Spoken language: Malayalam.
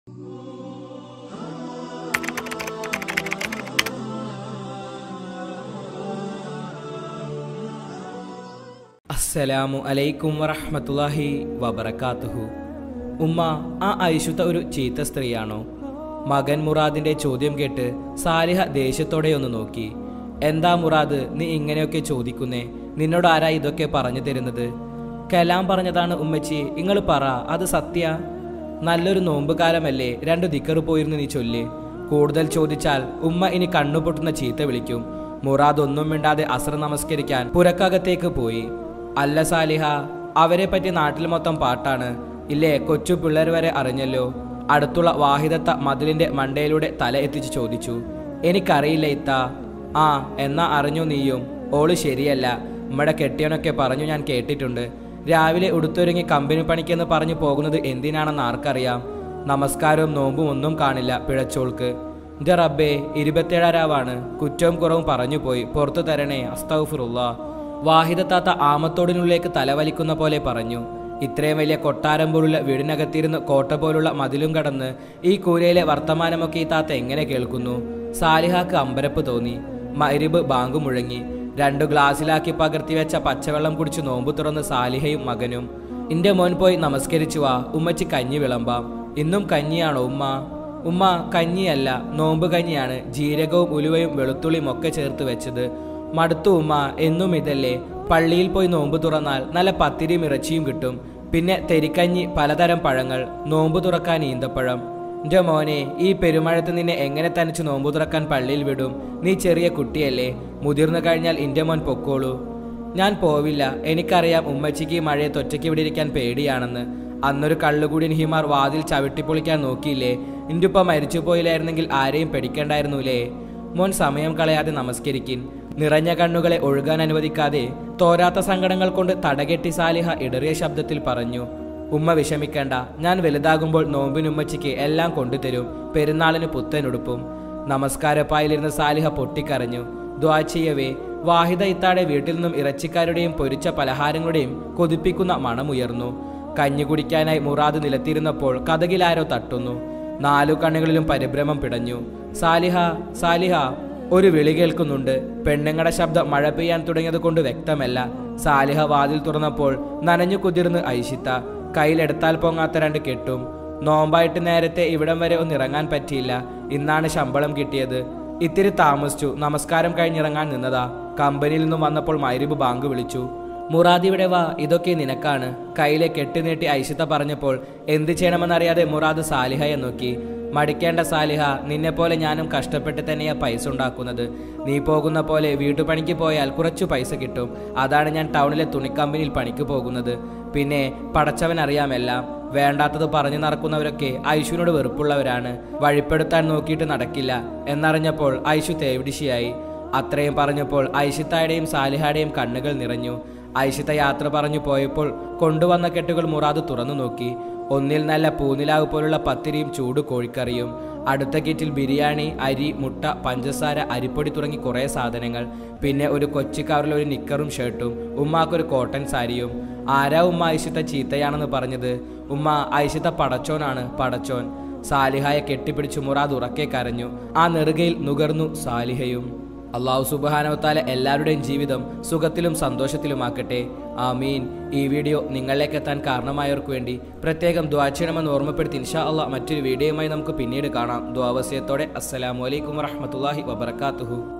അസ്സലാമു അലൈക്കും വറഹ്മത്തുള്ളാഹി വബറകാതുഹു ഉമ്മ ആ ഐശുത്ത ഒരു ചീത്ത സ്ത്രീയാണോ മകൻ മുറാദിന്റെ ചോദ്യം കേട്ട് സാലിഹ ദേഷ്യത്തോടെ ഒന്ന് നോക്കി എന്താ മുറാദ് നീ ഇങ്ങനെയൊക്കെ ചോദിക്കുന്നേ നിന്നോട് ആരാ ഇതൊക്കെ പറഞ്ഞു തരുന്നത് കലാം പറഞ്ഞതാണ് ഉമ്മച്ചി നിങ്ങൾ പറ അത് സത്യ നല്ലൊരു നോമ്പ് കാലമല്ലേ രണ്ടു ദിക്കറ് പോയിരുന്നു നീ ചൊല്ല് കൂടുതൽ ചോദിച്ചാൽ ഉമ്മ ഇനി കണ്ണുപൊട്ടുന്ന ചീത്ത വിളിക്കും മുറാദ് ഒന്നും മിണ്ടാതെ അസ്ര നമസ്കരിക്കാൻ പുരക്കകത്തേക്ക് പോയി അല്ല സാലിഹ അവരെ പറ്റി നാട്ടിൽ മൊത്തം പാട്ടാണ് ഇല്ലേ കൊച്ചു പിള്ളേർ വരെ അറിഞ്ഞല്ലോ അടുത്തുള്ള വാഹിദത്ത മതിലിന്റെ മണ്ടയിലൂടെ തല എത്തിച്ച് ചോദിച്ചു എനിക്കറിയില്ല ഇത്ത ആ എന്നാ അറിഞ്ഞു നീയും ഓള് ശരിയല്ല നമ്മുടെ കെട്ടിയനൊക്കെ പറഞ്ഞു ഞാൻ കേട്ടിട്ടുണ്ട് രാവിലെ ഉടുത്തൊരുങ്ങി കമ്പനി പണിക്കെന്ന് പറഞ്ഞു പോകുന്നത് എന്തിനാണെന്ന് ആർക്കറിയാം നമസ്കാരവും നോമ്പും ഒന്നും കാണില്ല പിഴച്ചോൾക്ക് എന്റെ റബ്ബേ ഇരുപത്തേഴാരാവാണ് കുറ്റവും കുറവും പറഞ്ഞു പോയി പുറത്തു തരണേ അസ്തൗഫിറുള്ള വാഹിദത്താത്ത ആമത്തോടിനുള്ളിലേക്ക് തലവലിക്കുന്ന പോലെ പറഞ്ഞു ഇത്രയും വലിയ കൊട്ടാരം പോലുള്ള വീടിനകത്തിരുന്ന് കോട്ട പോലുള്ള മതിലും കടന്ന് ഈ കൂരയിലെ വർത്തമാനമൊക്കെ ഈ താത്ത എങ്ങനെ കേൾക്കുന്നു സാലിഹാക്ക് അമ്പരപ്പ് തോന്നി മരിബ് ബാങ്ക് മുഴങ്ങി രണ്ടു ഗ്ലാസ്സിലാക്കി പകർത്തി വെച്ച പച്ചവെള്ളം കുടിച്ച് നോമ്പ് തുറന്ന് സാലിഹയും മകനും ഇന്റെ മോൻ പോയി നമസ്കരിച്ചു വാ ഉമ്മച്ചി കഞ്ഞി വിളമ്പാം ഇന്നും കഞ്ഞിയാണോ ഉമ്മ ഉമ്മ കഞ്ഞിയല്ല നോമ്പ് കഞ്ഞിയാണ് ജീരകവും ഉലുവയും വെളുത്തുള്ളിയും ഒക്കെ ചേർത്ത് വെച്ചത് മടുത്തു ഉമ്മ എന്നും ഇതല്ലേ പള്ളിയിൽ പോയി നോമ്പ് തുറന്നാൽ നല്ല പത്തിരിയും ഇറച്ചിയും കിട്ടും പിന്നെ തെരിക്കഞ്ഞി പലതരം പഴങ്ങൾ നോമ്പ് തുറക്കാൻ ഈന്തപ്പഴം എന്റെ മോനെ ഈ പെരുമഴത്ത് നിന്നെ എങ്ങനെ തനിച്ച് നോമ്പു തുറക്കാൻ പള്ളിയിൽ വിടും നീ ചെറിയ കുട്ടിയല്ലേ മുതിർന്നു കഴിഞ്ഞാൽ ഇന്റെ മോൻ പൊക്കോളൂ ഞാൻ പോവില്ല എനിക്കറിയാം ഉമ്മച്ചിക്ക് ഈ മഴയത്ത് ഒറ്റയ്ക്ക് ഇവിടെ ഇരിക്കാൻ പേടിയാണെന്ന് അന്നൊരു കള്ളുകൂടിയൻ ഹിമാർ വാതിൽ ചവിട്ടിപ്പൊളിക്കാൻ നോക്കിയില്ലേ ഇന്റെ ഉപ്പ മരിച്ചു പോയില്ലായിരുന്നെങ്കിൽ ആരെയും പേടിക്കണ്ടായിരുന്നുലേ മോൻ സമയം കളയാതെ നമസ്കരിക്കിൻ നിറഞ്ഞ കണ്ണുകളെ ഒഴുകാൻ അനുവദിക്കാതെ തോരാത്ത സങ്കടങ്ങൾ കൊണ്ട് തടകെട്ടി സാലിഹ ഇടറിയ ശബ്ദത്തിൽ പറഞ്ഞു ഉമ്മ വിഷമിക്കേണ്ട ഞാൻ വലുതാകുമ്പോൾ നോമ്പിനുമ്മച്ചിക്ക് എല്ലാം കൊണ്ടുതരും പെരുന്നാളിന് പുത്തനുടുപ്പും നമസ്കാരപ്പായിലിരുന്ന് സാലിഹ പൊട്ടിക്കരഞ്ഞു ദ്വാ ചെയ്യവേ വാഹിദ ഇത്താടെ വീട്ടിൽ നിന്നും ഇറച്ചിക്കാരുടെയും പൊരിച്ച പലഹാരങ്ങളുടെയും കൊതിപ്പിക്കുന്ന മണമുയർന്നു കഞ്ഞി കുടിക്കാനായി മുറാദ് നിലത്തിരുന്നപ്പോൾ കഥകിലാരോ തട്ടുന്നു നാലു കണ്ണുകളിലും പരിഭ്രമം പിടഞ്ഞു സാലിഹ സാലിഹ ഒരു വിളി കേൾക്കുന്നുണ്ട് പെണ്ണുങ്ങളുടെ ശബ്ദം മഴ പെയ്യാൻ തുടങ്ങിയത് കൊണ്ട് വ്യക്തമല്ല സാലിഹ വാതിൽ തുറന്നപ്പോൾ നനഞ്ഞു കുതിർന്ന് ഐശിത്ത കയ്യിലെടുത്താൽ പൊങ്ങാത്ത രണ്ട് കെട്ടും നോമ്പായിട്ട് നേരത്തെ ഇവിടം വരെ ഒന്ന് ഇറങ്ങാൻ പറ്റിയില്ല ഇന്നാണ് ശമ്പളം കിട്ടിയത് ഇത്തിരി താമസിച്ചു നമസ്കാരം കഴിഞ്ഞിറങ്ങാൻ നിന്നതാ കമ്പനിയിൽ നിന്നും വന്നപ്പോൾ മൈരിബ് ബാങ്ക് വിളിച്ചു മുറാദ് ഇവിടെ വാ ഇതൊക്കെ നിനക്കാണ് കയ്യിലെ കെട്ടി നീട്ടി ഐശിത്ത പറഞ്ഞപ്പോൾ എന്ത് ചെയ്യണമെന്നറിയാതെ മുറാദ് സാലിഹയെ നോക്കി മടിക്കേണ്ട സാലിഹ നിന്നെ പോലെ ഞാനും കഷ്ടപ്പെട്ട് തന്നെയാ പൈസ ഉണ്ടാക്കുന്നത് നീ പോകുന്ന പോലെ വീട്ടുപണിക്ക് പോയാൽ കുറച്ചു പൈസ കിട്ടും അതാണ് ഞാൻ ടൗണിലെ തുണിക്കമ്പനിയിൽ പണിക്ക് പോകുന്നത് പിന്നെ പടച്ചവൻ അറിയാമെല്ലാം വേണ്ടാത്തത് പറഞ്ഞു നടക്കുന്നവരൊക്കെ ഐശുവിനോട് വെറുപ്പുള്ളവരാണ് വഴിപ്പെടുത്താൻ നോക്കിയിട്ട് നടക്കില്ല എന്നറിഞ്ഞപ്പോൾ ഐശു തേവിടിശിയായി അത്രയും പറഞ്ഞപ്പോൾ ഐഷിത്തായുടെയും സാലിഹയുടെയും കണ്ണുകൾ നിറഞ്ഞു ഐഷിത്ത യാത്ര പറഞ്ഞു പോയപ്പോൾ കൊണ്ടുവന്ന കെട്ടുകൾ മുറാദ് തുറന്നു നോക്കി ഒന്നിൽ നല്ല പൂനിലാവ് പോലുള്ള പത്തിരിയും ചൂട് കോഴിക്കറിയും അടുത്ത കിറ്റിൽ ബിരിയാണി അരി മുട്ട പഞ്ചസാര അരിപ്പൊടി തുടങ്ങി കുറേ സാധനങ്ങൾ പിന്നെ ഒരു കൊച്ചു കവറിൽ ഒരു നിക്കറും ഷർട്ടും ഉമ്മാക്കൊരു കോട്ടൺ സാരിയും ആരാ ഉമ്മ ഐഷിത്ത ചീത്തയാണെന്ന് പറഞ്ഞത് ഉമ്മ ഐഷിത്ത പടച്ചോനാണ് പടച്ചോൻ സാലിഹായെ കെട്ടിപ്പിടിച്ചു മുറാദ് ഉറക്കെ കരഞ്ഞു ആ നെറുകയിൽ നുകർന്നു സാലിഹയും അള്ളാഹു സുബാനവത്താല എല്ലാവരുടെയും ജീവിതം സുഖത്തിലും സന്തോഷത്തിലുമാക്കട്ടെ ആമീൻ ഈ വീഡിയോ നിങ്ങളിലേക്ക് എത്താൻ കാരണമായവർക്ക് വേണ്ടി പ്രത്യേകം ദ്വാ ചെയ്യണമെന്ന് ഓർമ്മപ്പെടുത്തി ഇൻഷാ അള്ളാഹ് മറ്റൊരു വീഡിയോയുമായി നമുക്ക് പിന്നീട് കാണാം ദ്വാവസ്യത്തോടെ അസ്സലാമു അലൈക്കും വറഹമത്തല്ലാഹി വബർക്കാത്തുഹു